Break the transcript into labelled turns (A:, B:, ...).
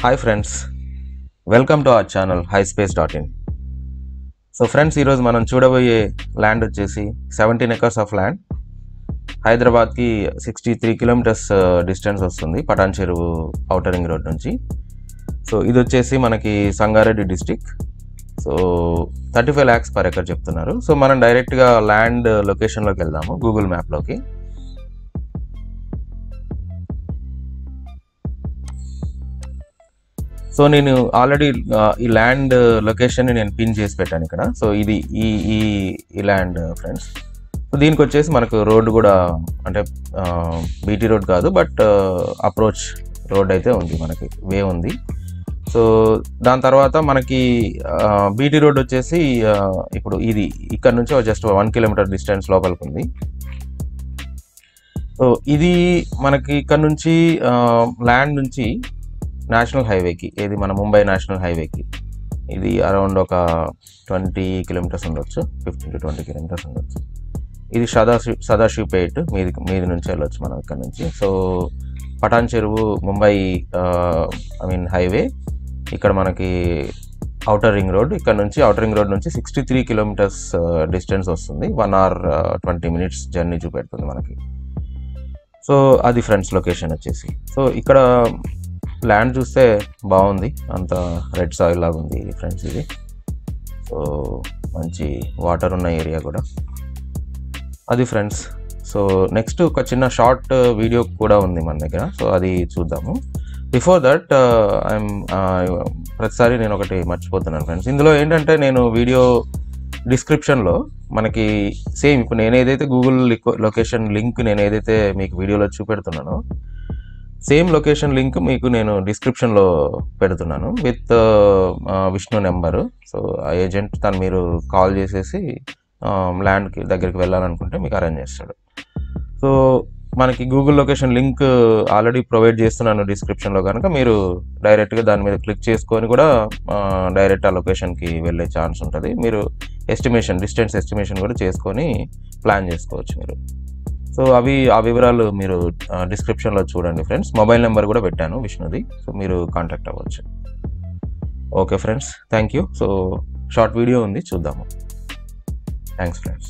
A: hi friends welcome to our channel hi space dot in so friends ఈరోజు మనం చూడబోయే land వచ్చేసి seventeen acres of land హైదరాబాద్కి sixty three kilometres distance వస్తుంది Patan Cheruvu outer ring road నుంచి so ఇది వచ్చేసి మనకి Sangareddy district so thirty five lakhs per acre చెప్తున్నారు సో మనం డైరెక్ట్గా ల్యాండ్ లొకేషన్లోకి వెళ్దాము గూగుల్ మ్యాప్లోకి సో నేను ఆల్రెడీ ఈ ల్యాండ్ లొకేషన్ నేను పిన్ చేసి పెట్టాను ఇక్కడ సో ఇది ఈ ఈ ఈ ల్యాండ్ ఫ్రెండ్స్ సో దీనికి వచ్చేసి మనకు రోడ్డు కూడా అంటే బీటీ రోడ్ కాదు బట్ అప్రోచ్ రోడ్ అయితే ఉంది మనకి వే ఉంది సో దాని తర్వాత మనకి బీటీ రోడ్ వచ్చేసి ఆ, ఇప్పుడు ఇది ఇక్కడ నుంచి జస్ట్ వన్ కిలోమీటర్ డిస్టెన్స్ లోపలికి ఉంది సో ఇది మనకి ఇక్కడ నుంచి ల్యాండ్ నుంచి నేషనల్ హైవేకి ఏది మన ముంబై నేషనల్ హైవేకి ఇది అరౌండ్ ఒక ట్వంటీ కిలోమీటర్స్ ఉండొచ్చు ఫిఫ్టీన్ టు ట్వంటీ కిలోమీటర్స్ ఉండొచ్చు ఇది సదాశివ్ సదాశివ్పేట్ మీది మీది నుంచి వెళ్ళొచ్చు మనం ఇక్కడ నుంచి సో పటాన్ చెరువు ముంబై ఐ మీన్ హైవే ఇక్కడ మనకి అవుటర్ రింగ్ రోడ్ ఇక్కడ నుంచి అవుటర్ రింగ్ రోడ్ నుంచి సిక్స్టీ త్రీ కిలోమీటర్స్ డిస్టెన్స్ వస్తుంది one hour twenty minutes journey చూపెడుతుంది మనకి సో అది ఫ్రెండ్స్ లొకేషన్ వచ్చేసి సో ఇక్కడ ల్యాండ్ చూస్తే బాగుంది అంత రెడ్ సాయిల్ లాగా ఉంది ఫ్రెండ్స్ ఇది సో మంచి వాటర్ ఉన్న ఏరియా కూడా అది ఫ్రెండ్స్ సో నెక్స్ట్ ఒక చిన్న షార్ట్ వీడియో కూడా ఉంది మన దగ్గర సో అది చూద్దాము బిఫోర్ దట్ ఐఎమ్ ప్రతిసారి నేను ఒకటి మర్చిపోతున్నాను ఫ్రెండ్స్ ఇందులో ఏంటంటే నేను వీడియో డిస్క్రిప్షన్లో మనకి సేమ్ ఇప్పుడు నేను ఏదైతే గూగుల్ లొకేషన్ లింక్ నేను ఏదైతే మీకు వీడియోలో చూపెడుతున్నానో సేమ్ లొకేషన్ లింక్ మీకు నేను డిస్క్రిప్షన్లో పెడుతున్నాను విత్ విష్ణు నెంబరు సో ఆ ఏజెంట్ తను మీరు కాల్ చేసేసి ల్యాండ్కి దగ్గరికి వెళ్ళాలనుకుంటే మీకు అరేంజ్ చేస్తాడు సో మనకి Google location link already provide చేస్తున్నాను డిస్క్రిప్షన్లో కనుక మీరు డైరెక్ట్గా దాని మీద క్లిక్ చేసుకొని కూడా డైరెక్ట్ ఆ లొకేషన్కి వెళ్ళే ఛాన్స్ ఉంటుంది మీరు ఎస్టిమేషన్ డిస్టెన్స్ ఎస్టిమేషన్ కూడా చేసుకొని ప్లాన్ చేసుకోవచ్చు మీరు సో అవి ఆ వివరాలు మీరు డిస్క్రిప్షన్లో చూడండి ఫ్రెండ్స్ మొబైల్ నెంబర్ కూడా పెట్టాను విష్ణుది సో మీరు కాంటాక్ట్ అవ్వచ్చు okay friends thank you so short video ఉంది చూద్దాము థ్యాంక్స్ ఫ్రెండ్స్